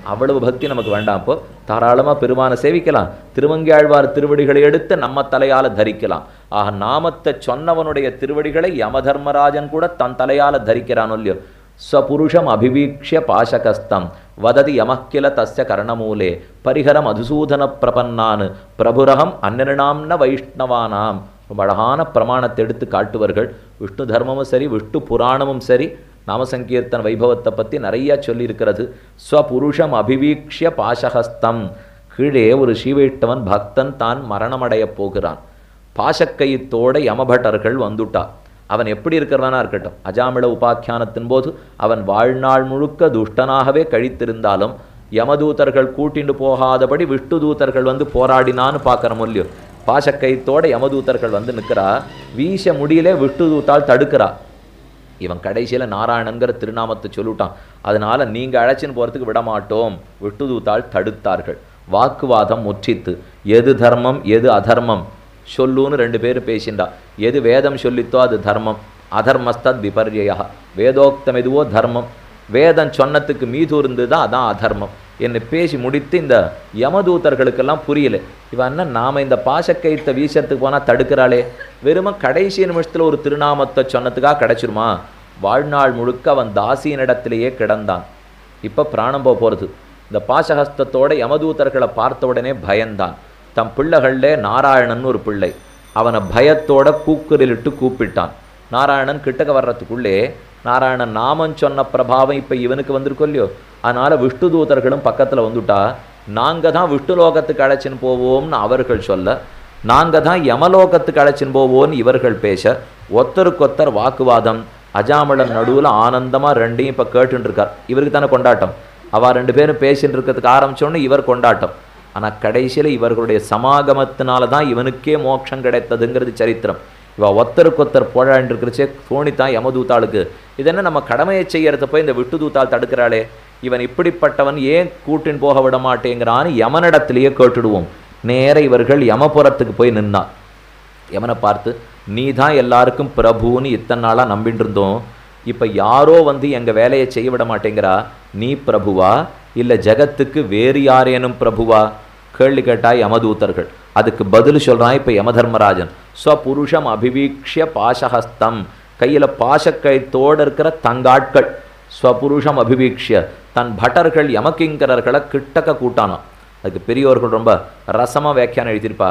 அவ்வளவு பக்தி நமக்கு வேண்டாம் இப்போ தாராளமாக பெருமானை சேவிக்கலாம் திருவங்கியாழ்வார் திருவடிகளை எடுத்து நம்ம தலையால தரிக்கலாம் ஆக நாமத்தை சொன்னவனுடைய திருவடிகளை யமதர்மராஜன் கூட தன் தலையால தரிக்கிறான் இல்லையோ ஸ்வபுருஷம் அபிவீக்ஷிய பாசகஸ்தம் வததி யமக்கில தஸ்ய கர்ணமூலே பரிஹர மதுசூதன பிரபன்னான் பிரபுரகம் அந்நிருணாம்ன வைஷ்ணவானாம் ரொம்ப அழகான பிரமாணத்தை எடுத்து காட்டுவார்கள் விஷ்ணு தர்மமும் சரி விஷ்ணு புராணமும் சரி நாமசங்கீர்த்தன வைபவத்தை பற்றி நிறைய சொல்லியிருக்கிறது ஸ்வபுருஷம் அபிவீக்ஷிய பாசகஸ்தம் கீழே ஒரு ஸ்ரீவைஷ்ணவன் பக்தன் தான் மரணமடையப் போகிறான் பாசக்கயித்தோட யமபட்டர்கள் வந்துட்டா அவன் எப்படி இருக்கிறவனா இருக்கட்டும் அஜாமிள உபாக்கியானத்தின் போது அவன் வாழ்நாள் முழுக்க துஷ்டனாகவே கழித்திருந்தாலும் யமதூதர்கள் கூட்டிண்டு போகாதபடி விஷ்ணு தூதர்கள் வந்து போராடினான்னு பார்க்குற இல்லையோ பாசக்கயித்தோட யமதூதர்கள் வந்து நிற்கிறா வீச முடியல விஷ்ணு தூத்தால் தடுக்கிறா இவன் கடைசியில் நாராயணங்கிற திருநாமத்தை சொல்லிவிட்டான் அதனால நீங்கள் அழைச்சின்னு போகிறதுக்கு விட மாட்டோம் விட்டுதூத்தால் தடுத்தார்கள் வாக்குவாதம் முற்றித்து எது தர்மம் எது அதர்மம் சொல்லுன்னு ரெண்டு பேரும் பேசிண்டா எது வேதம் சொல்லித்தோ அது தர்மம் அதர்மஸ்தத் விபர்யா வேதோக்தம் எதுவோ தர்மம் வேதம் சொன்னதுக்கு மீது இருந்தது அதான் அதர்மம் என்னை பேசி முடித்து இந்த யமதூதர்களுக்கெல்லாம் புரியல இவன் என்ன நாம இந்த பாசக்கயித்தை வீசத்துக்கு போனால் தடுக்கிறாளே வெறும கடைசி நிமிஷத்தில் ஒரு திருநாமத்தை சொன்னதுக்காக கிடைச்சிருமா வாழ்நாள் முழுக்க அவன் தாசியனிடத்திலேயே கிடந்தான் இப்போ பிராணம் போக போகிறது இந்த பாசஹஸ்தத்தோட யமதூதர்களை பார்த்த உடனே பயந்தான் தம் பிள்ளைகளிலே நாராயணன் ஒரு பிள்ளை அவனை பயத்தோட கூக்குரலிட்டு கூப்பிட்டான் நாராயணன் கிட்டக்க வர்றதுக்குள்ளே நாராயணன் நாமம் சொன்ன பிரபாவம் இப்போ இவனுக்கு வந்திருக்கோ இல்லையோ அதனால விஷ்ணு தூதர்களும் பக்கத்தில் வந்துட்டா நாங்கள் தான் விஷ்ணு லோகத்துக்கு அழைச்சின்னு போவோம்னு அவர்கள் சொல்ல நாங்கள் தான் யமலோகத்துக்கு அழைச்சின்னு போவோம்னு இவர்கள் பேச ஒத்தருக்கொத்தர் வாக்குவாதம் அஜாமளன் நடுவில் ஆனந்தமாக ரெண்டையும் இப்போ கேட்டுன்னு இருக்கார் இவருக்கு தானே கொண்டாட்டம் அவ ரெண்டு பேரும் பேசின்னு இருக்கிறதுக்கு ஆரம்பிச்சோன்னே இவர் கொண்டாட்டம் ஆனால் கடைசியில் இவர்களுடைய சமாகமத்தினால தான் இவனுக்கே மோட்சம் கிடைத்ததுங்கிறது சரித்திரம் இவ ஒத்தருக்கொத்தர் போழாண்டிருக்கிறச்சே தோணித்தான் யமதூத்தாளுக்கு இது என்ன நம்ம கடமையை செய்யறத போய் இந்த விட்டு தூத்தாள் தடுக்கிறாளே இவன் இப்படிப்பட்டவன் ஏன் கூட்டின் போக விட மாட்டேங்கிறான்னு யமனிடத்திலேயே கேட்டுடுவோம் நேர இவர்கள் யமபுரத்துக்கு போய் நின்னான் யமனை பார்த்து நீ தான் எல்லாருக்கும் பிரபுன்னு இத்தனை நாளாக நம்பிட்டு இருந்தோம் இப்போ யாரோ வந்து எங்கள் வேலையை செய்ய விட மாட்டேங்கிறா நீ பிரபுவா இல்லை ஜகத்துக்கு வேறு யாரேனும் பிரபுவா கேள்வி கேட்டாய் யமதூதர்கள் அதுக்கு பதில் சொல்கிறான் இப்போ யமதர்மராஜன் ஸ்வபுருஷம் அபிவீக்ஷிய பாசஹஸ்தம் கையில் பாசக்கயத்தோடு இருக்கிற தங்காட்கள் ஸ்வபுருஷம் அபிவீக்ஷிய தன் பட்டர்கள் யமகிங்கரர்களை கிட்டக்க கூட்டானாம் அதுக்கு பெரியோர்கள் ரொம்ப ரசமாக வியாக்கியானம் எழுதியிருப்பா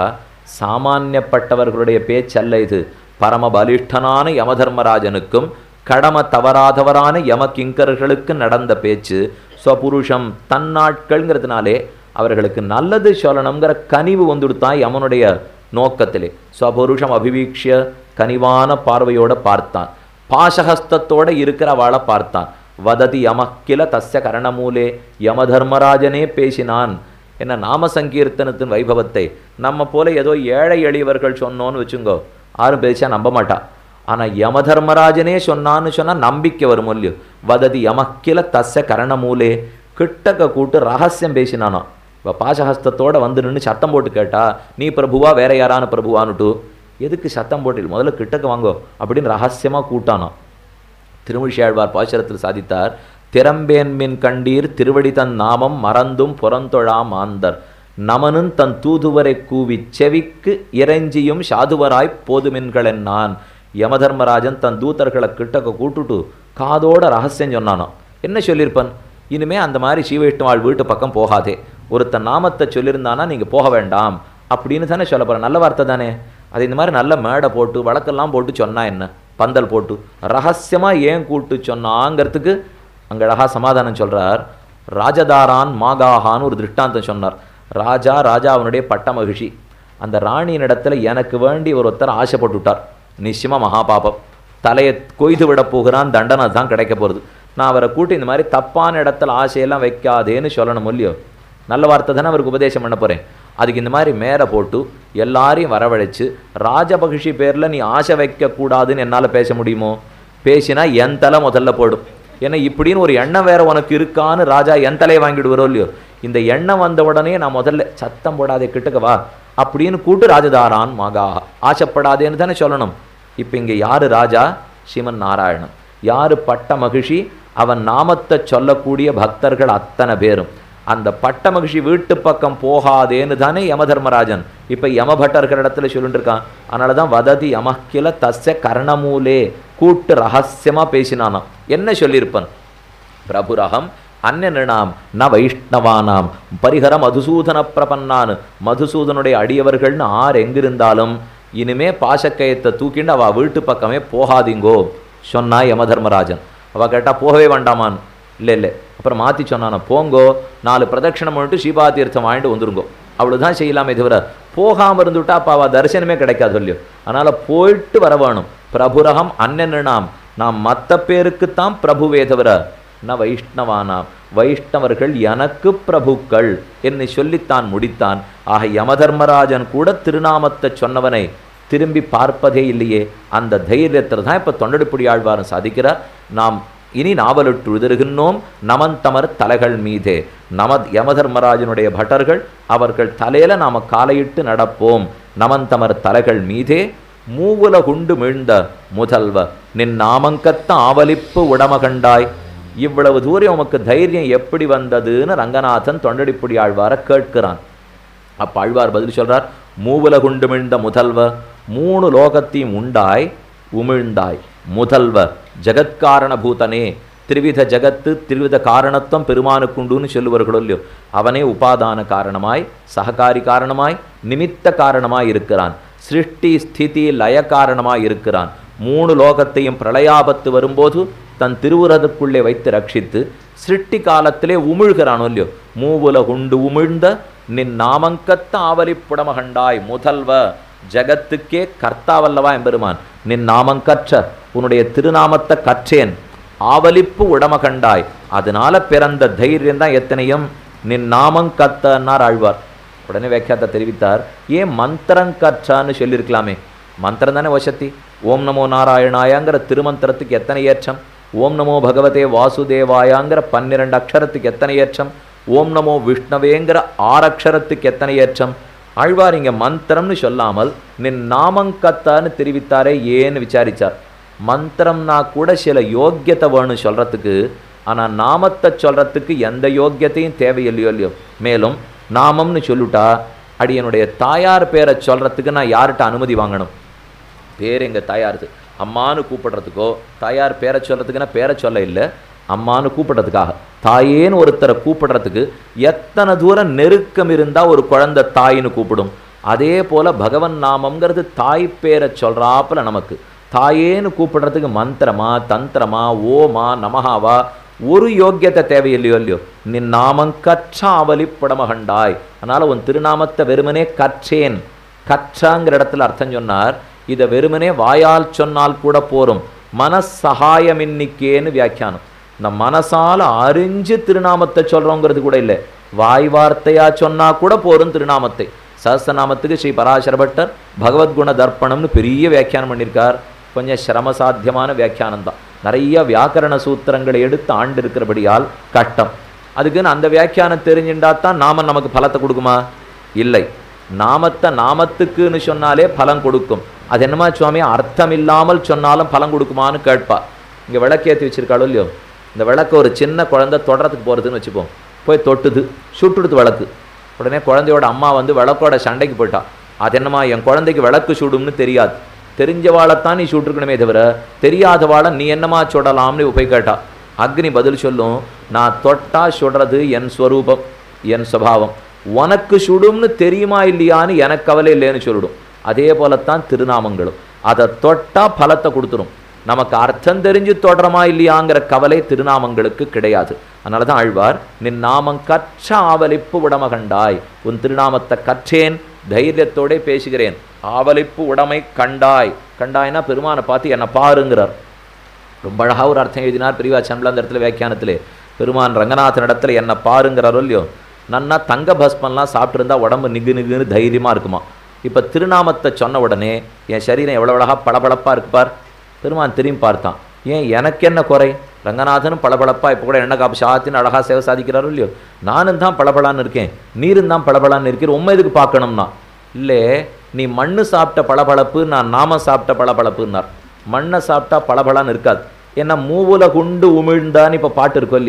சாமானியப்பட்டவர்களுடைய பேச்சல்ல இது பரம பலிஷ்டனான யமதர்மராஜனுக்கும் கடம தவறாதவரான யமகிங்கர்களுக்கு நடந்த பேச்சு ஸ்வபுருஷம் தன்னாட்கள்ங்கிறதுனாலே அவர்களுக்கு நல்லது சொல்லணுங்கிற கனிவு வந்துடுத்தான் யமனுடைய நோக்கத்திலே ஸ்வபுருஷம் அபிவீக்ஷிய கனிவான பார்வையோட பார்த்தான் பாசஹஸ்தத்தோட இருக்கிறவாளை பார்த்தான் வததி யமக்கில தஸ்ய கரணமூலே யமதர்மராஜனே பேசினான் என்ன நாம சங்கீர்த்தனத்தின் வைபவத்தை நம்ம போல ஏதோ ஏழை எளியவர்கள் சொன்னோன்னு வச்சுங்கோ யாரும் பேச்சா நம்ப மாட்டா ஆனா யமதர்மராஜனே சொன்னான்னு சொன்னா நம்பிக்கை வரும் இல்லையோ வததி யமக்கில தஸ்ய கரணமூலே கிட்டக்க கூட்டு ரகசியம் பேசினானோ இப்போ பாசஹஸ்தத்தோட வந்து நின்று சத்தம் போட்டு கேட்டா நீ பிரபுவா வேற யாரான பிரபுவான்னுட்டு எதுக்கு சத்தம் போட்டில் முதல்ல கிட்டக்க வாங்கோ அப்படின்னு ரகசியமா கூட்டானோ திருமிழியாழ்வார் பாசுரத்தில் சாதித்தார் திறம்பேன்மின் கண்டீர் திருவடி தன் நாமம் மறந்தும் புறந்தொழா மாந்தர் நமனும் தன் தூதுவரை கூவி செவிக்கு இறைஞ்சியும் சாதுவராய் போதுமென்களென் நான் யமதர்மராஜன் தன் தூதர்களை கிட்டக்க கூட்டுட்டு காதோட ரகசியம் சொன்னானோ என்ன சொல்லியிருப்பன் இனிமே அந்த மாதிரி ஸ்ரீவைஷ்ணவாள் வீட்டு பக்கம் போகாதே ஒருத்தன் நாமத்தை சொல்லியிருந்தானா நீங்கள் போக வேண்டாம் அப்படின்னு தானே சொல்ல போகிறேன் நல்ல வார்த்தை தானே அது இந்த மாதிரி நல்ல மேடை போட்டு வழக்கெல்லாம் போட்டு சொன்னா என்ன பந்தல் போட்டு ரகசியமாக ஏன் கூட்டு சொன்னாங்கிறதுக்கு அங்கே அழகா சமாதானம் சொல்றார் ராஜதாரான் மாகாஹான்னு ஒரு திருஷ்டாந்தம் சொன்னார் ராஜா ராஜா அவனுடைய பட்ட மகிழ்ச்சி அந்த ராணியின் இடத்துல எனக்கு வேண்டி ஒருத்தர் ஆசைப்பட்டுட்டார் நிச்சயமா மகாபாபம் தலையை கொய்து விட போகிறான் தண்டனை தான் கிடைக்க போகிறது நான் அவரை கூட்டி இந்த மாதிரி தப்பான இடத்துல ஆசையெல்லாம் வைக்காதேன்னு சொல்லணும் இல்லையோ நல்ல வார்த்தை தானே அவருக்கு உபதேசம் பண்ண போகிறேன் அதுக்கு இந்த மாதிரி மேலே போட்டு எல்லாரையும் வரவழைச்சு ராஜபகிஷி பேரில் நீ ஆசை வைக்கக்கூடாதுன்னு என்னால் பேச முடியுமோ பேசினா என் தலை முதல்ல போடும் ஏன்னா இப்படின்னு ஒரு எண்ணம் வேற உனக்கு இருக்கான்னு ராஜா என் தலையை வாங்கிடுவாரோ இல்லையோ இந்த எண்ணம் வந்த உடனே நான் முதல்ல சத்தம் போடாதே கிட்டக்க வா அப்படின்னு கூட்டு ராஜதாரான் மகா ஆசைப்படாதேன்னு தானே சொல்லணும் இப்போ இங்கே யாரு ராஜா சிவன் நாராயணன் யாரு பட்ட மகிழ்ச்சி அவன் நாமத்தை சொல்லக்கூடிய பக்தர்கள் அத்தனை பேரும் அந்த பட்ட மகிழ்ச்சி வீட்டு பக்கம் போகாதேன்னு தானே யமதர்மராஜன் இப்போ யமபட்டர்கள் இடத்துல சொல்லிட்டு இருக்கான் அதனால தான் வததி யமக்கில தஸ்ய கர்ணமூலே கூட்டு ரகசியமாக பேசினானாம் என்ன சொல்லியிருப்பன் பிரபுரகம் அந்நிருணாம் ந வைஷ்ணவானாம் பரிகர மதுசூதன பிரபன்னான் மதுசூதனுடைய அடியவர்கள்னு ஆர் எங்கிருந்தாலும் இனிமே பாசக்கயத்தை தூக்கிண்டு அவ வீட்டு பக்கமே போகாதீங்கோ சொன்னா யமதர்மராஜன் அவ கேட்டா போகவே வேண்டாமான் இல்லை இல்லை அப்புறம் மாற்றி சொன்னான போங்கோ நாலு பிரதட்சணம் பண்ணிட்டு ஸ்ரீபா தீர்த்தம் வாங்கிட்டு வந்துருங்கோ அவ்வளவுதான் செய்யலாமே தவிர போகாம இருந்துட்டா அப்போ அவ தரிசனமே கிடைக்காது இல்லையோ அதனால போயிட்டு வர வேணும் பிரபுரகம் அந்நனாம் நாம் மற்ற பேருக்குத்தான் பிரபுவே தவிர ந வைஷ்ணவானாம் வைஷ்ணவர்கள் எனக்கு பிரபுக்கள் என்று சொல்லித்தான் முடித்தான் ஆக யமதர்மராஜன் கூட திருநாமத்தை சொன்னவனை திரும்பி பார்ப்பதே இல்லையே அந்த தைரியத்தில் தான் இப்போ தொண்டடிப்புடி ஆழ்வாரன் சாதிக்கிறார் நாம் இனி நாவலுற்று உதிர்கின்றோம் நமன் தமர் தலைகள் மீதே நம யமதர்மராஜனுடைய பட்டர்கள் அவர்கள் தலையில நாம காலையிட்டு நடப்போம் நமன் தமர் தலைகள் மீதே மூவுல குண்டு மீழ்ந்த முதல்வ நின் நாமங்கத்த ஆவலிப்பு உடம கண்டாய் இவ்வளவு தூரம் உமக்கு தைரியம் எப்படி வந்ததுன்னு ரங்கநாதன் தொண்டடிப்புடி ஆழ்வார கேட்கிறான் அப்ப ஆழ்வார் பதில் சொல்றார் மூவுல குண்டு மிழ்ந்த முதல்வ மூணு லோகத்தையும் உண்டாய் உமிழ்ந்தாய் முதல்வ ஜெகத்காரண பூதனே திருவித ஜகத்து திருவித காரணத்துவம் பெருமானுக்குண்டுன்னு சொல்லுவார்களோ இல்லையோ அவனே உபாதான காரணமாய் சககாரி காரணமாய் நிமித்த காரணமாய் இருக்கிறான் சிருஷ்டி ஸ்திதி லய காரணமாய் இருக்கிறான் மூணு லோகத்தையும் பிரளயாபத்து வரும்போது தன் திருவுரதுக்குள்ளே வைத்து ரட்சித்து சிருஷ்டி காலத்திலே உமிழ்கிறானோ இல்லையோ மூவுல குண்டு உமிழ்ந்த நின் நாமங்கத்த ஆவலிப்புடமகண்டாய் முதல்வ ஜகத்துக்கே கர்த்தாவல்லவா எம்பெருமான் நின் நாமங்கற்ற உன்னுடைய திருநாமத்தை கற்றேன் ஆவலிப்பு உடம கண்டாய் அதனால பிறந்த தைரியம் தான் எத்தனையும் நின் நாமம் கத்தன்னார் ஆழ்வார் உடனே வியாக்கியாத்தை தெரிவித்தார் ஏன் மந்திரம் கற்றான்னு சொல்லியிருக்கலாமே மந்திரம் தானே வசத்தி ஓம் நமோ நாராயணாயாங்கிற திருமந்திரத்துக்கு எத்தனை ஏற்றம் ஓம் நமோ பகவதே வாசுதேவாயாங்கிற பன்னிரண்டு அக்ஷரத்துக்கு எத்தனை ஏற்றம் ஓம் நமோ விஷ்ணவேங்கிற ஆறு அக்ஷரத்துக்கு எத்தனை ஏற்றம் ஆழ்வார் இங்க மந்திரம்னு சொல்லாமல் நின் நாமங்கத்தான்னு தெரிவித்தாரே ஏன்னு விசாரிச்சார் மந்திரம்னா கூட சில யோக்கியத்தை வேணும் சொல்றதுக்கு ஆனா நாமத்தை சொல்றதுக்கு எந்த யோக்கியத்தையும் தேவையில்லையோ இல்லையோ மேலும் நாமம்னு சொல்லிட்டா அடியனுடைய தாயார் பேரை சொல்றதுக்கு நான் யார்கிட்ட அனுமதி வாங்கணும் பேர் எங்கள் தாயாருது அம்மான்னு கூப்பிடுறதுக்கோ தாயார் பேரை சொல்கிறதுக்குன்னா பேரை சொல்ல இல்லை அம்மான்னு கூப்பிடுறதுக்காக தாயேன்னு ஒருத்தரை கூப்பிடுறதுக்கு எத்தனை தூரம் நெருக்கம் இருந்தால் ஒரு குழந்தை தாயின்னு கூப்பிடும் அதே போல் பகவன் நாமம்ங்கிறது தாய் பேரை சொல்கிறாப்புல நமக்கு தாயேன்னு கூப்பிடுறதுக்கு மந்திரமா தந்திரமா ஓமா நமஹாவா ஒரு யோக்கியத்தை தேவையில்லையோ இல்லையோ நின் நாமம் கற்றாவலி புடமகண்டாய் அதனால் உன் திருநாமத்தை வெறுமனே கற்றேன் கற்றாங்கிற இடத்துல அர்த்தம் சொன்னார் இதை வெறுமனே வாயால் சொன்னால் கூட போரும் மனசகாயமின்னிக்கேன்னு வியாக்கியானம் இந்த மனசால அறிஞ்சு திருநாமத்தை சொல்றோங்கிறது கூட இல்லை வாய் வார்த்தையா சொன்னா கூட போரும் திருநாமத்தை சஹஸ்ரநாமத்துக்கு ஸ்ரீ பராசர பட்டர் பகவத்குண தர்ப்பணம்னு பெரிய வியாக்கியானம் பண்ணியிருக்கார் கொஞ்சம் சிரமசாத்தியமான வியாக்கியானம் தான் நிறைய வியாக்கரண சூத்திரங்களை எடுத்து ஆண்டு இருக்கிறபடியால் கஷ்டம் அதுக்குன்னு அந்த வியாக்கியானம் தெரிஞ்சுட்டா தான் நாம நமக்கு பலத்தை கொடுக்குமா இல்லை நாமத்தை நாமத்துக்குன்னு சொன்னாலே பலன் கொடுக்கும் அது என்னமா சுவாமி அர்த்தம் இல்லாமல் சொன்னாலும் பலன் கொடுக்குமான்னு கேட்பா இங்கே விளக்கேற்றி வச்சிருக்காளோ இல்லையோ இந்த விளக்கு ஒரு சின்ன குழந்தை தொடறதுக்கு போகிறதுன்னு வச்சுப்போம் போய் தொட்டுது சுட்டுடுது விளக்கு உடனே குழந்தையோட அம்மா வந்து விளக்கோட சண்டைக்கு போயிட்டா அது என்னம்மா என் குழந்தைக்கு விளக்கு சுடும்னு தெரியாது தெரிஞ்சவாளைத்தான் நீ சுட்டுருக்கணுமே தவிர தெரியாதவாளை நீ என்னமா சுடலாம்னு போய் கேட்டா அக்னி பதில் சொல்லும் நான் தொட்டா சுடுறது என் ஸ்வரூபம் என் சுபாவம் உனக்கு சுடும்னு தெரியுமா இல்லையான்னு எனக்கு கவலை இல்லைன்னு சொல்லிடும் அதே போலத்தான் திருநாமங்களும் அதை தொட்டா பலத்தை கொடுத்துரும் நமக்கு அர்த்தம் தெரிஞ்சு தொடரமா இல்லையாங்கிற கவலை திருநாமங்களுக்கு கிடையாது அதனால தான் ஆழ்வார் நின் நாமம் கற்ற ஆவலிப்பு உடம கண்டாய் உன் திருநாமத்தை கற்றேன் தைரியத்தோட பேசுகிறேன் ஆவலிப்பு உடைமை கண்டாய் கண்டாய்னா பெருமானை பார்த்து என்னை பாருங்கிறார் ரொம்ப அழகா ஒரு அர்த்தம் எழுதினார் பிரிவா சம்பளம் அந்த இடத்துல வியாக்கியானத்திலே பெருமான் ரங்கநாதன் இடத்துல என்னை பாருங்கிறாரோ இல்லையோ நன்னா தங்க பஸ்மன்லாம் சாப்பிட்ருந்தா உடம்பு நிகு நிகுன்னு தைரியமா இருக்குமா இப்போ திருநாமத்தை சொன்ன உடனே என் சரீரம் எவ்வளோ அழகா பளபளப்பா இருக்கு பார் பெருமான் திரும்பி பார்த்தான் ஏன் எனக்கு என்ன குறை ரங்கநாதனும் பளபளப்பா இப்போ கூட என்ன காப்பு சாத்தின்னு அழகா சேவை சாதிக்கிறாரோ இல்லையோ நானும் தான் பளபளான்னு இருக்கேன் நீரும் தான் பளபளான்னு இருக்கிற உண்மை எதுக்கு பார்க்கணும்னா இல்லை நீ மண்ணு சாப்பிட்ட பளபளப்பு நான் நாம சாப்பிட்ட பளபளப்புன்னார் மண்ணை சாப்பிட்டா பளபளான்னு இருக்காது ஏன்னா மூவுல குண்டு உமிழ்ந்தான்னு இப்போ பாட்டு இருக்கோ இல்லையோ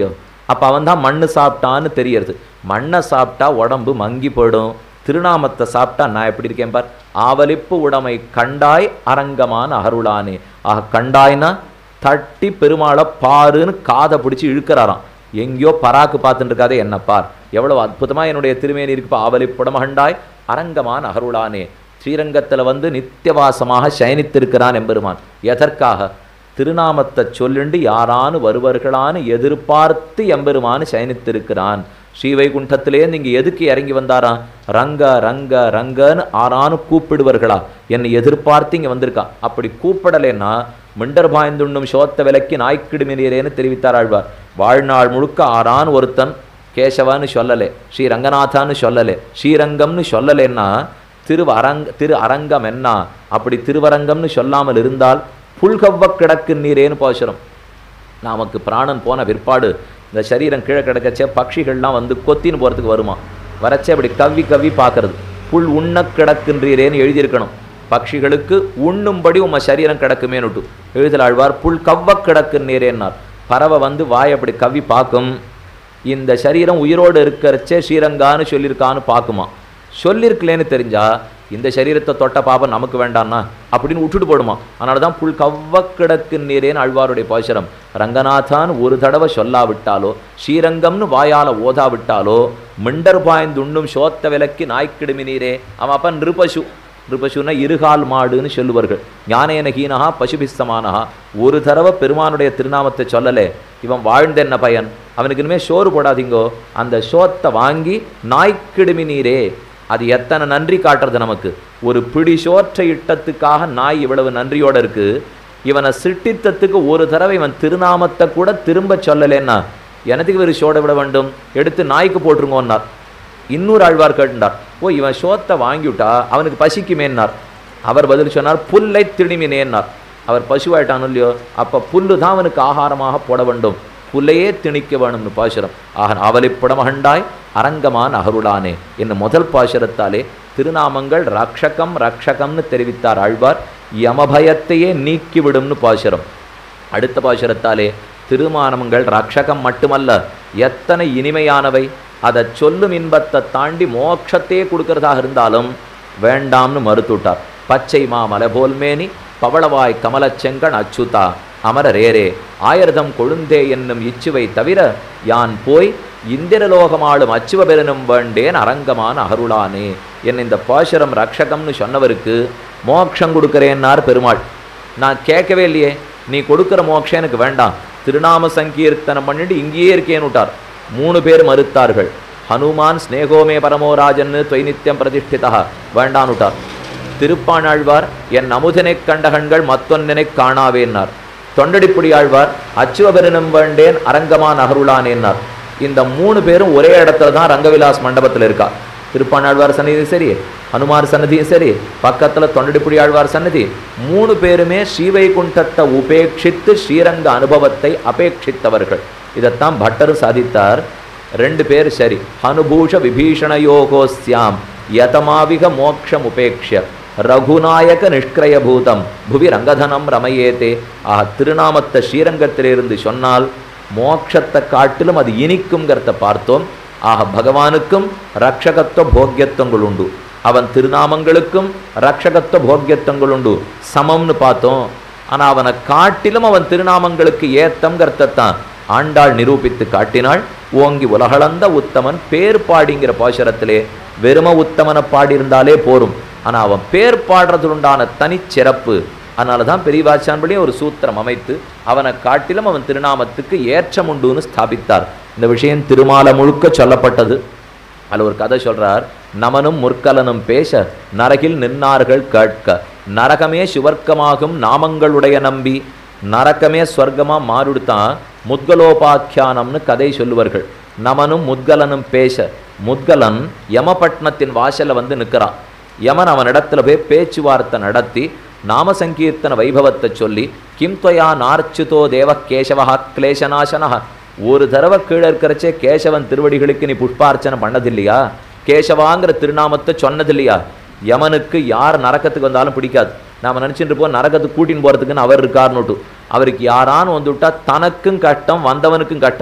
அப்போ அவன் தான் மண்ணு சாப்பிட்டான்னு தெரியறது மண்ணை சாப்பிட்டா உடம்பு மங்கி போயிடும் திருநாமத்தை சாப்பிட்டா நான் எப்படி இருக்கேன் பார் ஆவலிப்பு உடைமை கண்டாய் அரங்கமான அருளானே ஆக கண்டாய்னா தட்டி பெருமாளை பாருன்னு காதை பிடிச்சி இழுக்கிறாராம் எங்கேயோ பராக்கு பார்த்துட்டு இருக்காதே என்ன பார் எவ்வளவு அற்புதமா என்னுடைய திருமேனி இருக்கு ஆவலிப்புடம் கண்டாய் அரங்கமான அருளானே ஸ்ரீரங்கத்தில் வந்து நித்தியவாசமாக சயனித்திருக்கிறான் எம்பெருமான் எதற்காக திருநாமத்தை சொல்லிண்டு யாரானு வருவர்களான்னு எதிர்பார்த்து எம்பெருமானு சயனித்திருக்கிறான் ஸ்ரீவைகுண்டத்திலே நீங்க எதுக்கு இறங்கி வந்தாராம் ரங்க ரங்க ரங்கன்னு ஆறானு கூப்பிடுவார்களா என்னை எதிர்பார்த்து இங்க வந்திருக்கா அப்படி கூப்பிடலைன்னா மிண்டர் பாய்ந்துண்ணும் சோத்த விலைக்கு நாய்க்கிடுமினீரேன்னு தெரிவித்தார் ஆழ்வார் வாழ்நாள் முழுக்க ஆறான் ஒருத்தன் கேசவான்னு சொல்லலை ஸ்ரீ ரங்கநாதான்னு சொல்லலை ஸ்ரீரங்கம்னு சொல்லலைன்னா திரு அரங்க திரு அரங்கம் என்ன அப்படி திருவரங்கம்னு சொல்லாமல் இருந்தால் புல்கவ்வ கிடக்கு நீரேன்னு பாசுரம் நமக்கு பிராணன் போன பிற்பாடு இந்த சரீரம் கீழே கிடக்கச்சே பட்சிகள்லாம் வந்து கொத்தின்னு போகிறதுக்கு வருமா வரச்சே அப்படி கவ்வி கவ்வி பார்க்கறது புல் உண்ண கிடக்கின்றீரேன்னு எழுதியிருக்கணும் பட்சிகளுக்கு உண்ணும்படி உம்ம சரீரம் கிடக்குமேனுட்டு எழுதல் ஆழ்வார் புல் கவ்வ கிடக்குன்னீரேன்னார் பறவை வந்து வாய் அப்படி கவ்வி பார்க்கும் இந்த சரீரம் உயிரோடு இருக்கிறச்சே ஸ்ரீரங்கான்னு சொல்லியிருக்கான்னு பார்க்குமா சொல்லியிருக்கலேன்னு தெரிஞ்சா இந்த சரீரத்தை தொட்ட பாபம் நமக்கு வேண்டாம்னா அப்படின்னு விட்டுட்டு போடுமா அதனால தான் புல் கவ்வ கிடக்கு நீரேன்னு அழ்வாருடைய பாசுரம் ரங்கநாதான் ஒரு தடவை சொல்லாவிட்டாலோ ஸ்ரீரங்கம்னு வாயால ஓதாவிட்டாலோ மிண்டர் பாய்ந்துண்ணும் சோத்த விலக்கி நாய்க்கிடுமி நீரே அவன் அப்ப நிருபசு நிருபசுன்னா இருகால் மாடுன்னு சொல்லுவார்கள் ஞானேன ஹீனஹா பசுபிஸ்தமானஹா ஒரு தடவை பெருமானுடைய திருநாமத்தை சொல்லலே இவன் வாழ்ந்த என்ன பயன் அவனுக்கு இனிமேல் சோறு போடாதீங்கோ அந்த சோத்தை வாங்கி நாய்க்கிடுமி நீரே அது எத்தனை நன்றி காட்டுறது நமக்கு ஒரு பிடி சோற்றை இட்டத்துக்காக நாய் இவ்வளவு நன்றியோட இருக்கு இவனை சிட்டித்தத்துக்கு ஒரு தடவை இவன் திருநாமத்தை கூட திரும்ப சொல்லலேன்னா எனத்துக்கு இவர் சோட விட வேண்டும் எடுத்து நாய்க்கு போட்டுருங்கன்னார் இன்னொரு ஆழ்வார் கேட்டுட்டார் ஓ இவன் சோத்தை வாங்கிவிட்டா அவனுக்கு பசிக்குமேன்னார் அவர் பதில் சொன்னார் புல்லை திணிமினேன்னார் அவர் பசுவாயிட்டானோ இல்லையோ அப்போ புல்லு தான் அவனுக்கு ஆகாரமாக போட வேண்டும் புல்லையே திணிக்க வேணும்னு பாசுரம் ஆக அவலிப்புடமகண்டாய் அரங்கமான அகருளானே என்னும் முதல் பாசுரத்தாலே திருநாமங்கள் ரக்ஷகம் ரக்ஷகம்னு தெரிவித்தார் ஆழ்வார் யமபயத்தையே நீக்கிவிடும்னு பாசுரம் அடுத்த பாசுரத்தாலே திருமானமங்கள் ரக்ஷகம் மட்டுமல்ல எத்தனை இனிமையானவை அதை சொல்லும் இன்பத்தை தாண்டி மோட்சத்தையே கொடுக்கறதாக இருந்தாலும் வேண்டாம்னு மறுத்துட்டார் பச்சை மாமலை போல்மேனி பவளவாய் கமலச்செங்கன் அச்சுதா அமரரேரே ஆயிரதம் கொழுந்தே என்னும் இச்சுவை தவிர யான் போய் இந்திரலோகமாளும் அச்சுவ பெருனும் வேண்டேன் அரங்கமான அருளானே என் இந்த பாசுரம் ரக்ஷகம்னு சொன்னவருக்கு மோட்சம் கொடுக்கிறேன்னார் பெருமாள் நான் கேட்கவே இல்லையே நீ கொடுக்குற மோட்சம் எனக்கு வேண்டாம் திருநாம சங்கீர்த்தனம் பண்ணிட்டு இங்கேயே இருக்கேன்னு விட்டார் மூணு பேர் மறுத்தார்கள் ஹனுமான் ஸ்னேகோமே பரமோராஜன்னு தொய் நித்தியம் பிரதிஷ்டிதா வேண்டான்னு விட்டார் திருப்பாணாழ்வார் என் அமுதனைக் கண்ட கண்கள் மத்தொன்னினைக் காணாவேன்னார் தொண்டடிப்புடி ஆழ்வார் அச்சுவபெருனும் வேண்டேன் அரங்கமான் அகருளானேன்னார் இந்த மூணு பேரும் ஒரே இடத்துல தான் ரங்கவிலாஸ் மண்டபத்தில் இருக்கா திருப்பாணாழ்வார் சன்னதியும் சரி ஹனுமார் சன்னதியும் சரி பக்கத்தில் தொண்டடிப்புடி ஆழ்வார் சன்னதி மூணு பேருமே ஸ்ரீவைகுண்டத்தை உபேட்சித்து ஸ்ரீரங்க அனுபவத்தை அபேட்சித்தவர்கள் இதைத்தான் பட்டரும் சாதித்தார் ரெண்டு பேர் சரி ஹனுபூஷ விபீஷணயோகோஸ்யாம் யதமாவிக மோக்ஷம் உபேக்ஷ ரகுநாயக நிஷ்கிரயபூதம் புவி ரங்கதனம் ரமயேதே ஆஹ் திருநாமத்தை ஸ்ரீரங்கத்திலிருந்து சொன்னால் மோட்சத்தை காட்டிலும் அது இனிக்குங்கிறத பார்த்தோம் ஆக பகவானுக்கும் ரக்ஷகத்துவ போக்கியத்துவங்கள் உண்டு அவன் திருநாமங்களுக்கும் ரக்ஷகத்துவ போக்கியத்துவங்கள் உண்டு சமம்னு பார்த்தோம் ஆனால் அவனை காட்டிலும் அவன் திருநாமங்களுக்கு ஏத்தம்ங்கிறதான் ஆண்டாள் நிரூபித்து காட்டினாள் ஓங்கி உலகளந்த உத்தமன் பேர் பாடிங்கிற பாசுரத்திலே வெறும உத்தமனை பாடியிருந்தாலே போரும் ஆனா அவன் பேர் பாடுறதுண்டான தனிச்சிறப்பு அதனால தான் பெரியவாச்சான்படியே ஒரு சூத்திரம் அமைத்து அவனை காட்டிலும் அவன் திருநாமத்துக்கு ஏற்றம் உண்டுன்னு ஸ்தாபித்தார் இந்த விஷயம் திருமால முழுக்க சொல்லப்பட்டது அதில் ஒரு கதை சொல்றார் நமனும் முற்கலனும் பேச நரகில் நின்னார்கள் கேட்க நரகமே சுவர்க்கமாகும் நாமங்களுடைய நம்பி நரகமே ஸ்வர்க்கமா மாறுடுத்தான் முத்கலோபாக்கியானம்னு கதை சொல்லுவார்கள் நமனும் முத்கலனும் பேச முத்கலன் யமபட்னத்தின் வாசல்ல வந்து நிற்கிறான் யமன் அவனிடத்துல போய் பேச்சுவார்த்தை நடத்தி நாம சங்கீர்த்தன வைபவத்தை சொல்லி கிம் தொயா நார்ச்சுதோ தேவ கேசவா கிளேசநாசனா ஒரு தடவை கீழே இருக்கிறச்சே கேசவன் திருவடிகளுக்கு நீ புஷ்பார்ச்சனை பண்ணதில்லையா கேசவாங்கிற திருநாமத்தை சொன்னதில்லையா யமனுக்கு யார் நரக்கத்துக்கு வந்தாலும் பிடிக்காது நாம நினச்சிட்டு இருப்போம் நரக்கத்துக்கு கூட்டின்னு போகிறதுக்குன்னு அவர் இருக்காருன்னுட்டு அவருக்கு யாரான்னு வந்துவிட்டா தனக்கும் கட்டம் வந்தவனுக்கும் கட்டம்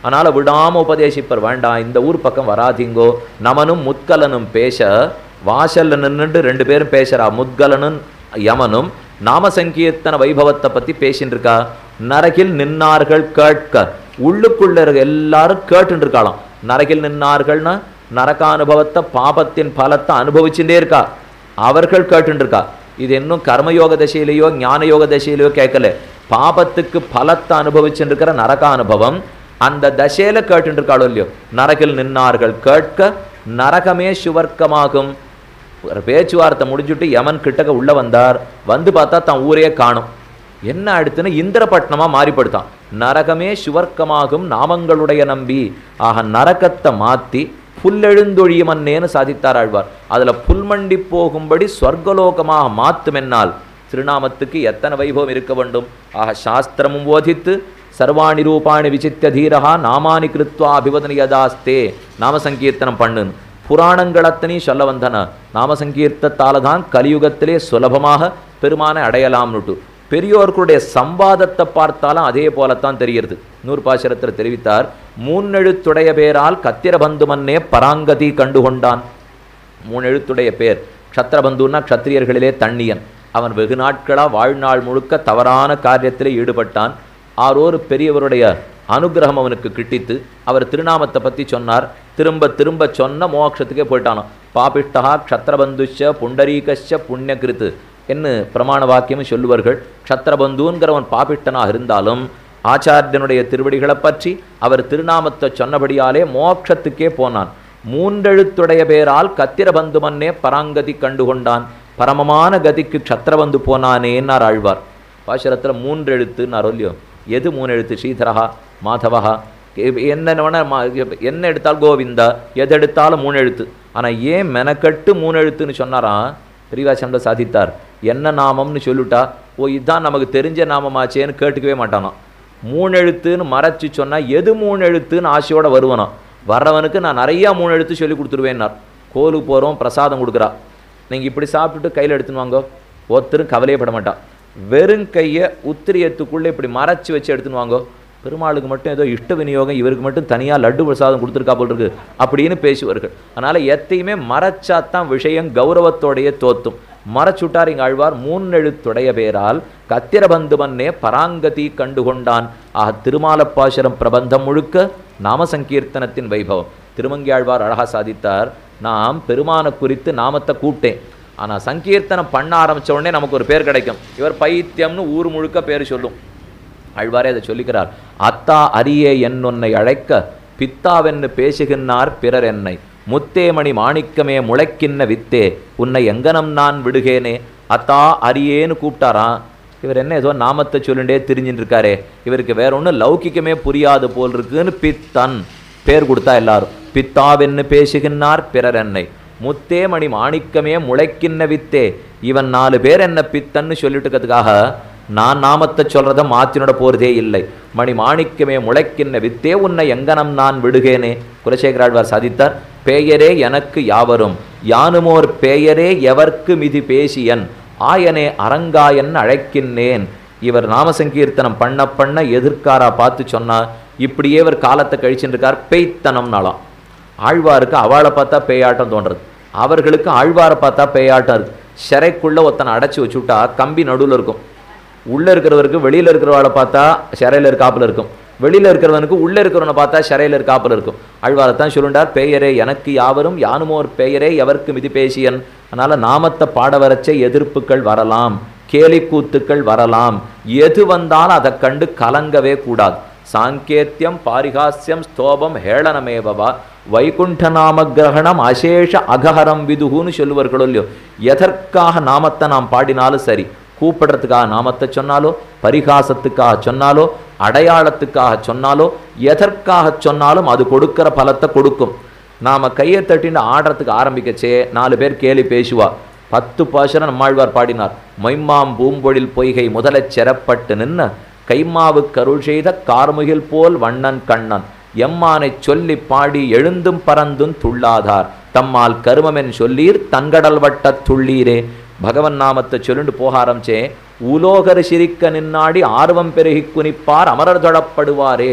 அதனால விடாம உபதேசிப்பர் வேண்டாம் இந்த ஊர் பக்கம் வராதீங்கோ நமனும் முத்கலனும் பேச வாசல்ல நின்னுட்டு ரெண்டு பேரும் பேசுறா முத்கலனும் யமனும் நாம சங்கீர்த்தன வைபவத்தை பத்தி பேசின்னு இருக்கா நரகில் நின்னார்கள் கேட்க உள்ளுக்குள்ள இருக்க எல்லாரும் கேட்டுட்டு இருக்காளாம் நரகில் நின்னார்கள்னா நரகானுபவத்தை பாபத்தின் பலத்தை அனுபவிச்சுட்டே இருக்கா அவர்கள் கேட்டுட்டு இருக்கா இது இன்னும் கர்மயோக தசையிலேயோ ஞான யோக தசையிலேயோ கேட்கல பாபத்துக்கு பலத்தை அனுபவிச்சுட்டு இருக்கிற நரக அனுபவம் அந்த தசையில கேட்டுட்டு இருக்காளோ இல்லையோ நரகில் நின்னார்கள் கேட்க நரகமே சுவர்க்கமாகும் ஒரு பேச்சுவார்த்தை முடிஞ்சுட்டு யமன் கிட்டக்க உள்ள வந்தார் வந்து பார்த்தா தான் ஊரே காணும் என்ன அடுத்துன்னு இந்திரபட்னமா மாறிப்படுத்தான் நரகமே சுவர்க்கமாகும் நாமங்களுடைய நம்பி ஆக நரகத்தை மாத்தி புல்லெழுந்தொழியுமன்னேன்னு சாதித்தார் ஆழ்வார் அதுல புல்மண்டி போகும்படி ஸ்வர்கலோகமாக மாத்துமென்னால் திருநாமத்துக்கு எத்தனை வைபவம் இருக்க வேண்டும் ஆக சாஸ்திரமும் போதித்து சர்வாணி ரூபாணி விசித்திய தீரஹா நாமானி கிருத்வா அபிவதனி யதாஸ்தே நாம சங்கீர்த்தனம் பண்ணுன்னு புராணங்கள் அத்தனையும் சொல்ல வந்தன நாம சங்கீர்த்தத்தால தான் கலியுகத்திலே சுலபமாக பெருமானை அடையலாம்னுட்டு பெரியோர்களுடைய சம்வாதத்தை பார்த்தாலும் அதே போலத்தான் தெரிகிறது நூறு பாசுரத்தில் தெரிவித்தார் மூன்னெழுத்துடைய பேரால் கத்திரபந்து மன்னே பராங்கதி கண்டுகொண்டான் மூணு எழுத்துடைய பேர் க்ஷத்திரபந்துன்னா க்ஷத்திரியர்களிலே தண்ணியன் அவன் வெகு நாட்களா வாழ்நாள் முழுக்க தவறான காரியத்திலே ஈடுபட்டான் ஆரோரு பெரியவருடைய அனுகிரகம் அவனுக்கு கிட்டித்து அவர் திருநாமத்தை பற்றி சொன்னார் திரும்ப திரும்ப சொன்ன மோட்சத்துக்கே போயிட்டானோ பாபிஷ்டா க்ஷத்திரபந்துஷ புண்டரீகஷ புண்ணியகிருத்து என்று பிரமாண வாக்கியம் சொல்லுவார்கள் க்ஷத்திரபந்துங்கிறவன் பாபிஷ்டனாக இருந்தாலும் ஆச்சாரியனுடைய திருவடிகளை பற்றி அவர் திருநாமத்தை சொன்னபடியாலே மோட்சத்துக்கே போனான் மூன்றெழுத்துடைய பேரால் கத்திரபந்து மன்னே பராங்கதி கண்டுகொண்டான் பரமமான கதிக்கு க்ஷத்திரபந்து போனானேன்னார் ஆழ்வார் பாசுரத்தில் மூன்று எழுத்துன்னு இல்லையோ எது மூணு எழுத்து ஸ்ரீதரஹா மாதவஹா என்ன வேணா மா- என்ன எடுத்தாலும் கோவிந்தா எது எடுத்தாலும் மூணு எழுத்து ஆனால் ஏன் மெனக்கட்டு மூணு எழுத்துன்னு சொன்னாராம் பெரியவாசன்ல சாதித்தார் என்ன நாமம்னு சொல்லிட்டா ஓ இதுதான் நமக்கு தெரிஞ்ச நாமமாச்சேன்னு கேட்டுக்கவே மாட்டானாம் மூணு எழுத்துன்னு மறைச்சு சொன்னா எது மூணு எழுத்துன்னு ஆசையோட வருவனாம் வர்றவனுக்கு நான் நிறையா மூணு எழுத்து சொல்லி கொடுத்துருவேன்னார் கோலுக்கு போகிறோம் பிரசாதம் கொடுக்குறா நீங்கள் இப்படி சாப்பிட்டுட்டு கையில் எடுத்துன்னு வாங்கோ ஒருத்தரும் கவலையப்பட மாட்டான் வெறும் கையை உத்திரியத்துக்குள்ளே இப்படி மறைச்சு வச்சு எடுத்துன்னு வாங்கோ பெருமாளுக்கு மட்டும் ஏதோ இஷ்ட விநியோகம் இவருக்கு மட்டும் தனியாக லட்டு பிரசாதம் கொடுத்துருக்கா போல் இருக்கு அப்படின்னு பேசுவார்கள் அதனால் எத்தையுமே மறைச்சாத்தான் விஷயம் கௌரவத்தோடைய தோத்தும் மறைச்சுட்டார் இங்க ஆழ்வார் மூன்னெழுத்துடைய பேரால் கத்திரபந்து மன்னே பராங்கதி கண்டுகொண்டான் ஆக திருமாலப்பாசுரம் பிரபந்தம் முழுக்க நாம சங்கீர்த்தனத்தின் வைபவம் திருமங்கியாழ்வார் அழகா சாதித்தார் நாம் பெருமானை குறித்து நாமத்தை கூப்பிட்டேன் ஆனா சங்கீர்த்தனம் பண்ண ஆரம்பிச்ச உடனே நமக்கு ஒரு பேர் கிடைக்கும் இவர் பைத்தியம்னு ஊர் முழுக்க பேர் சொல்லும் ஆழ்வாரே அதை சொல்லிக்கிறார் அத்தா அரியே என் உன்னை அழைக்க பித்தாவென்னு பேசுகின்றார் பிறர் என்னை முத்தேமணி மாணிக்கமே முளைக்கின்ன வித்தே உன்னை எங்கனம் நான் விடுகேனே அத்தா அரியேன்னு கூப்பிட்டாராம் இவர் என்ன ஏதோ நாமத்தை சொல்லிண்டே திரிஞ்சுட்டு இருக்காரே இவருக்கு வேற ஒன்றும் லௌகிக்கமே புரியாது போல் இருக்குன்னு பித்தன் பேர் கொடுத்தா எல்லாரும் பித்தாவென்னு பேசுகின்றார் பிறர் என்னை முத்தேமணி மாணிக்கமே முளைக்கின்ன வித்தே இவன் நாலு பேர் என்ன பித்தன்னு சொல்லிட்டு இருக்கிறதுக்காக நான் நாமத்தை சொல்றத மாத்தினோட போறதே இல்லை மணி மாணிக்கமே முளைக்கின்ன வித்தே உன்னை எங்கனம் நான் விடுகேனே குலசேகராழ்வார் சாதித்தார் பேயரே எனக்கு யாவரும் யானுமோர் பேயரே எவர்க்கு மிதி பேசியன் ஆயனே அரங்காயன் அழைக்கின்றேன் இவர் நாமசங்கீர்த்தனம் பண்ண பண்ண எதிர்க்காரா பார்த்து சொன்னா இப்படியே இவர் காலத்தை கழிச்சுட்டு இருக்கார் பெய்த்தனம்னாலாம் ஆழ்வாருக்கு அவளை பார்த்தா பேயாட்டம் தோன்றது அவர்களுக்கு ஆழ்வாரை பார்த்தா பேயாட்டம் இருக்கு சிறைக்குள்ள ஒருத்தனை அடைச்சி வச்சுட்டா கம்பி நடுவில் இருக்கும் உள்ள இருக்கிறவருக்கு வெளியில இருக்கிறவளை பார்த்தா சிறையில இருக்காப்புல இருக்கும் வெளியில இருக்கிறவனுக்கு உள்ள இருக்கிறவனை பார்த்தா சிறையில இருக்காப்புல இருக்கும் ஆழ்வாரை தான் சொல்லுண்டார் பெயரே எனக்கு யாவரும் யானுமோர் பெயரே எவர்க்கு மிதி பேசியன் அதனால நாமத்தை பாட வரச்ச எதிர்ப்புகள் வரலாம் கேலி கூத்துக்கள் வரலாம் எது வந்தாலும் அதை கண்டு கலங்கவே கூடாது சாங்கேத்தியம் பாரிகாஸ்யம் ஸ்தோபம் ஹேளனமேவவா வைகுண்ட நாம கிரகணம் அசேஷ அகஹரம் விதுகுன்னு சொல்லுவார்களோ இல்லையோ எதற்காக நாமத்தை நாம் பாடினாலும் சரி கூப்பிடுறதுக்காக நாமத்தை சொன்னாலோ பரிகாசத்துக்காக சொன்னாலோ அடையாளத்துக்காக சொன்னாலோ எதற்காக சொன்னாலும் அது கொடுக்கிற பலத்தை கொடுக்கும் நாம கையை தட்டின்னு ஆடுறதுக்கு ஆரம்பிக்கச்சே நாலு பேர் கேலி பேசுவா பத்து பாசுரம் நம்மாழ்வார் பாடினார் மொய்மாம் பூம்பொழில் பொய்கை முதலச் செரப்பட்டு நின்ன கைமாவு கருள் செய்த கார்முகில் போல் வண்ணன் கண்ணன் எம்மானைச் சொல்லி பாடி எழுந்தும் பறந்தும் துள்ளாதார் தம்மால் கருமமென் சொல்லீர் தன்கடல் வட்டத் துள்ளீரே பகவன் நாமத்தை சொல்லிட்டு போக ஆரம்பிச்சே உலோகர் சிரிக்க நின்னாடி ஆர்வம் பெருகி குனிப்பார் அமரர் தொழப்படுவாரே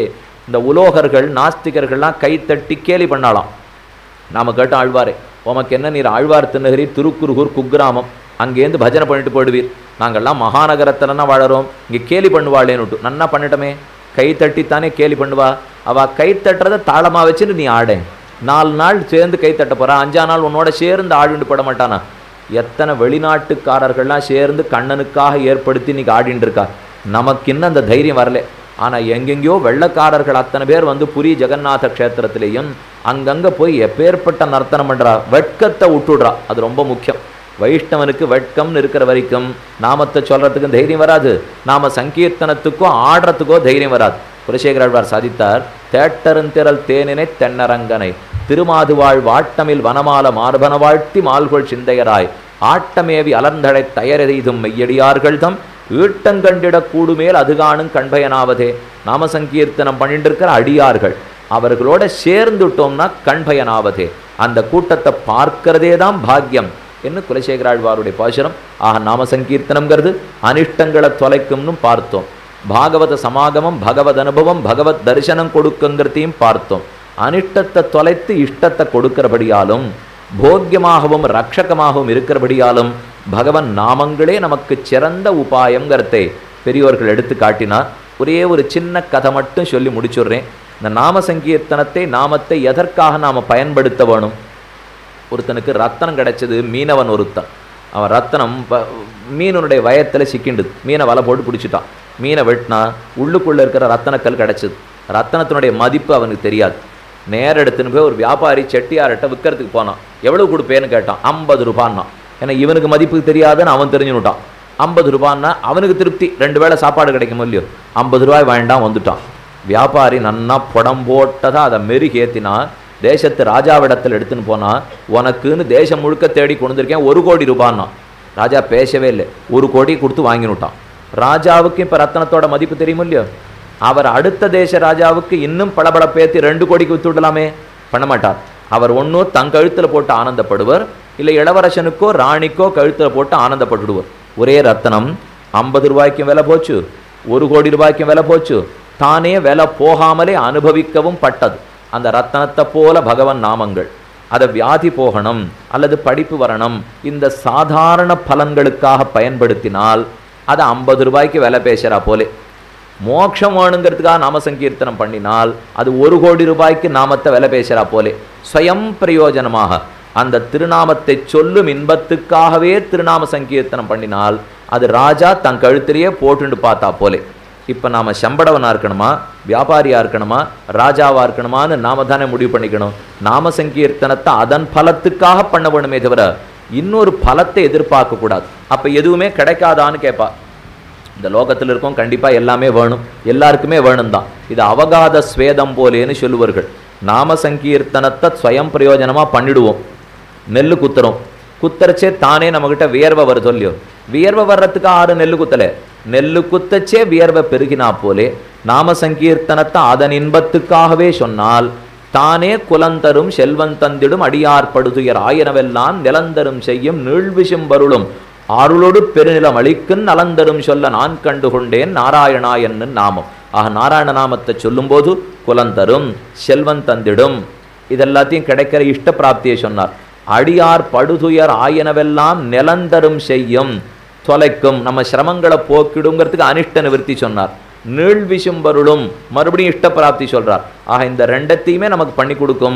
இந்த உலோகர்கள் நாஸ்திகர்கள்லாம் கைத்தட்டி கேலி பண்ணாலாம் நாம கேட்ட ஆழ்வாரே உமக்கு என்ன நீர் ஆழ்வார் திருநகரி திருக்குறுகூர் குக்கிராமம் அங்கேருந்து பஜனை பண்ணிட்டு போயிடுவீர் நாங்கள்லாம் மகாநகரத்துலன்னா வாழறோம் இங்கே கேலி பண்ணுவாளேன்னுட்டு நன்னா பண்ணட்டமே கை தட்டித்தானே கேலி பண்ணுவா அவ கை தட்டுறதை தாளமாக வச்சுட்டு நீ ஆடே நாலு நாள் சேர்ந்து கை தட்ட போறா அஞ்சா நாள் உன்னோட சேர்ந்து ஆடிண்டு பட மாட்டானா எத்தனை வெளிநாட்டுக்காரர்கள்லாம் சேர்ந்து கண்ணனுக்காக ஏற்படுத்தி இன்னைக்கு ஆடின்னு இருக்கா நமக்கு இன்னும் அந்த தைரியம் வரல ஆனால் எங்கெங்கேயோ வெள்ளக்காரர்கள் அத்தனை பேர் வந்து புரி ஜெகநாத க்ஷேத்திரத்திலேயும் அங்கங்கே போய் எப்பேற்பட்ட நர்த்தனம் பண்ணுறா வெட்கத்தை விட்டுடுறா அது ரொம்ப முக்கியம் வைஷ்ணவனுக்கு வெட்கம்னு இருக்கிற வரைக்கும் நாமத்தை சொல்றதுக்கும் தைரியம் வராது நாம சங்கீர்த்தனத்துக்கோ ஆடுறதுக்கோ தைரியம் வராது குலசேகராழ்வார் சாதித்தார் தேட்டருந்திரல் தேனினை தென்னரங்கனை திருமாதுவாழ் வாட்டமில் வனமால மார்பன வாழ்த்தி மால்கொள் சிந்தையராய் ஆட்டமேவி அலர்ந்தடை தயரெய்தும் மெய்யடியார்கள் தம் ஈட்டங்கண்டிடக் கூடுமேல் அது காணும் கண்பயனாவதே நாம சங்கீர்த்தனம் பண்ணிட்டு இருக்கிற அடியார்கள் அவர்களோட சேர்ந்துட்டோம்னா கண்பயனாவதே அந்த கூட்டத்தை பார்க்கிறதே தான் பாக்கியம் என்று குலசேகராழ்வாருடைய பாசுரம் ஆக நாம சங்கீர்த்தனம்ங்கிறது அனிஷ்டங்களை தொலைக்கும்னு பார்த்தோம் பாகவத சமாகமம் பகவத் அனுபவம் பகவத் தரிசனம் கொடுக்குங்கிறதையும் பார்த்தோம் அனிஷ்டத்தை தொலைத்து இஷ்டத்தை கொடுக்கிறபடியாலும் போக்கியமாகவும் ரட்சகமாகவும் இருக்கிறபடியாலும் பகவன் நாமங்களே நமக்கு சிறந்த உபாயங்கிறதை பெரியோர்கள் எடுத்து காட்டினார் ஒரே ஒரு சின்ன கதை மட்டும் சொல்லி முடிச்சுடுறேன் இந்த நாம சங்கீர்த்தனத்தை நாமத்தை எதற்காக நாம் பயன்படுத்த வேணும் ஒருத்தனுக்கு ரத்தனம் கிடைச்சது மீனவன் ஒருத்தன் அவன் ரத்தனம் ப- மீனனுடைய வயத்தில் சிக்கிண்டுது மீனை வலை போட்டு பிடிச்சிட்டான் மீனை வெட்டினா உள்ளுக்குள்ளே இருக்கிற ரத்தனக்கல் கிடைச்சது ரத்தனத்தினுடைய மதிப்பு அவனுக்கு தெரியாது நேர எடுத்துன்னு போய் ஒரு வியாபாரி செட்டியார்கிட்ட விற்கிறதுக்கு போனான் எவ்வளவு கொடுப்பேன்னு கேட்டான் ஐம்பது ரூபான்னா ஏன்னா இவனுக்கு மதிப்பு தெரியாதுன்னு அவன் தெரிஞ்சுனுட்டான் ஐம்பது ரூபான்னா அவனுக்கு திருப்தி ரெண்டு வேளை சாப்பாடு கிடைக்குமோ இல்லையோ ஐம்பது ரூபாய் வேண்டாம் வந்துட்டான் வியாபாரி நன்னா புடம் போட்டதா அதை மெருகேத்தினா தேசத்து ராஜாவிடத்தில் எடுத்துன்னு போனா உனக்குன்னு தேசம் முழுக்க தேடி கொண்டு வந்திருக்கேன் ஒரு கோடி ரூபான்னா ராஜா பேசவே இல்லை ஒரு கோடி கொடுத்து வாங்கினுட்டான் ராஜாவுக்கு இப்போ ரத்தனத்தோட மதிப்பு தெரியுமோ இல்லையோ அவர் அடுத்த தேச ராஜாவுக்கு இன்னும் பளபளப்பேத்தி ரெண்டு கோடிக்கு வித்து விடலாமே பண்ண மாட்டார் அவர் ஒன்றும் தன் கழுத்தில் போட்டு ஆனந்தப்படுவர் இல்லை இளவரசனுக்கோ ராணிக்கோ கழுத்தில் போட்டு ஆனந்தப்பட்டுடுவர் ஒரே ரத்தனம் ஐம்பது ரூபாய்க்கும் விலை போச்சு ஒரு கோடி ரூபாய்க்கும் விலை போச்சு தானே விலை போகாமலே அனுபவிக்கவும் பட்டது அந்த ரத்தனத்தை போல பகவன் நாமங்கள் அதை வியாதி போகணும் அல்லது படிப்பு வரணும் இந்த சாதாரண பலன்களுக்காக பயன்படுத்தினால் அதை ஐம்பது ரூபாய்க்கு விலை பேசுகிறா போலே மோட்சம் வேணுங்கிறதுக்காக நாம சங்கீர்த்தனம் பண்ணினால் அது ஒரு கோடி ரூபாய்க்கு நாமத்தை விலை பேசுகிறா போலே ஸ்வயம் பிரயோஜனமாக அந்த திருநாமத்தை சொல்லும் இன்பத்துக்காகவே திருநாம சங்கீர்த்தனம் பண்ணினால் அது ராஜா தன் கழுத்திலேயே போட்டுண்டு பார்த்தா போலே இப்போ நாம சம்படவனா இருக்கணுமா வியாபாரியா இருக்கணுமா ராஜாவா இருக்கணுமான்னு நாம தானே முடிவு பண்ணிக்கணும் நாம சங்கீர்த்தனத்தை அதன் பலத்துக்காக பண்ண வேணுமே தவிர இன்னொரு பலத்தை எதிர்பார்க்க கூடாது அப்ப எதுவுமே கிடைக்காதான்னு கேட்பா இந்த லோகத்தில் இருக்கும் கண்டிப்பா எல்லாமே வேணும் எல்லாருக்குமே வேணும் தான் இது அவகாத ஸ்வேதம் போலேன்னு சொல்லுவார்கள் நாம சங்கீர்த்தனத்தை ஸ்வயம் பிரயோஜனமா பண்ணிடுவோம் நெல்லு குத்துறோம் குத்தரச்சே தானே நம்மகிட்ட வியர்வை வருது இல்லையோ வியர்வை வர்றதுக்கு ஆறு நெல்லு குத்தல நெல்லு குத்தச்சே வியர்வை பெருகினா போலே நாம சங்கீர்த்தனத்தை அதன் இன்பத்துக்காகவே சொன்னால் தானே குலந்தரும் செல்வன் தந்திடும் அடியார் படுதுயர் ஆயிரவெல்லாம் நிலந்தரும் செய்யும் நீழ்விசும் வருளும் அருளொடு பெருநிலம் அளிக்கும் நலந்தரும் சொல்ல நான் கண்டு கொண்டேன் நாராயணா என்னும் நாமம் ஆக நாராயண நாமத்தை சொல்லும்போது குலந்தரும் செல்வன் தந்திடும் இதெல்லாத்தையும் கிடைக்கிற இஷ்ட பிராப்தியை சொன்னார் அடியார் படுதுயர் ஆயனவெல்லாம் நிலந்தரும் செய்யும் தொலைக்கும் நம்ம சிரமங்களை போக்கிடுங்கிறதுக்கு அனிஷ்ட நிவர்த்தி சொன்னார் நீள் விசும்பருளும் மறுபடியும் இஷ்ட பிராப்தி சொல்றார் ஆக இந்த ரெண்டத்தையுமே நமக்கு பண்ணி கொடுக்கும்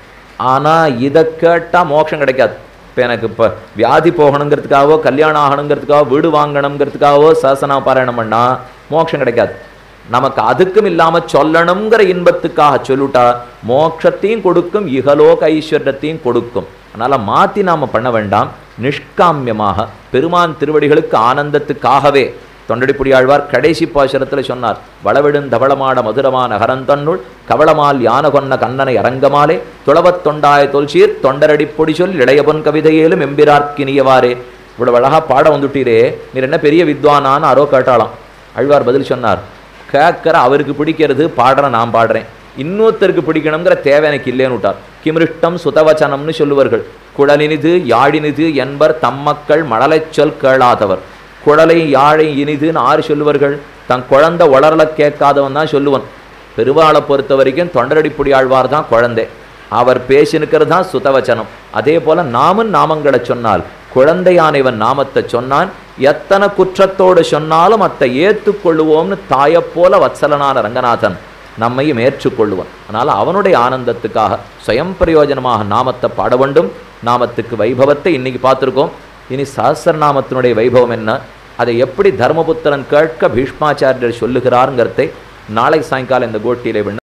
ஆனா இதை கேட்டா மோட்சம் கிடைக்காது இப்போ எனக்கு இப்போ வியாதி போகணுங்கிறதுக்காகவோ கல்யாணம் ஆகணுங்கிறதுக்காகவோ வீடு வாங்கணுங்கிறதுக்காகவோ சாசனா பாராயணம் பண்ணா மோட்சம் கிடைக்காது நமக்கு அதுக்கும் இல்லாம சொல்லணுங்கிற இன்பத்துக்காக சொல்லிட்டா மோட்சத்தையும் கொடுக்கும் இகலோக ஐஸ்வர்யத்தையும் கொடுக்கும் அதனால மாத்தி நாம பண்ண வேண்டாம் நிஷ்காமியமாக பெருமான் திருவடிகளுக்கு ஆனந்தத்துக்காகவே தொண்டடிப்புடியாழ்வார் கடைசி பாசுரத்தில் சொன்னார் வளவிடும் தவளமாட மதுரமான ஹரந்தன்னுள் கவளமால் யான கொன்ன கண்ணனை அரங்கமாலே துளவத் தொண்டாய தொல்சீர் தொண்டரடி பொடி சொல் இளையபொன் கவிதையேலும் எம்பிரார்க்கினியவாறே இவ்வளவு அழகா பாட வந்துட்டீரே நீர் என்ன பெரிய வித்வானான்னு அரோ கேட்டாளாம் ஆழ்வார் பதில் சொன்னார் கேட்கிற அவருக்கு பிடிக்கிறது பாடுற நான் பாடுறேன் இன்னொருத்தருக்கு பிடிக்கணுங்கிற தேவை எனக்கு இல்லைன்னு விட்டார் கிமிருஷ்டம் சுதவச்சனம்னு சொல்லுவார்கள் குழலினிது யாழினிது என்பர் தம்மக்கள் மழலைச் சொல் கேளாதவர் குழலை யாழை இனிதுன்னு ஆறு சொல்லுவார்கள் தன் குழந்தை உளரல கேட்காதவன் தான் சொல்லுவன் பெருவாளை பொறுத்த வரைக்கும் தொண்டரடிப்புடி ஆழ்வார் தான் குழந்தை அவர் பேசினுக்கிறது தான் சுதவச்சனம் அதே போல நாமும் நாமங்களை சொன்னால் குழந்தையானவன் நாமத்தை சொன்னான் எத்தனை குற்றத்தோடு சொன்னாலும் அத்தை ஏற்றுக்கொள்ளுவோம்னு தாயைப் போல வத்சலனான ரங்கநாதன் நம்மையும் ஏற்றுக்கொள்ளுவான் அதனால் அவனுடைய ஆனந்தத்துக்காக சுயம் பிரயோஜனமாக நாமத்தை பாட வேண்டும் நாமத்துக்கு வைபவத்தை இன்னைக்கு பார்த்துருக்கோம் இனி சஹசிரநாமத்தினுடைய வைபவம் என்ன அதை எப்படி தர்மபுத்திரன் கேட்க பீஷ்மாச்சாரியர் சொல்லுகிறாருங்கிறதை நாளை சாயங்காலம் இந்த கோட்டியிலே விண்ண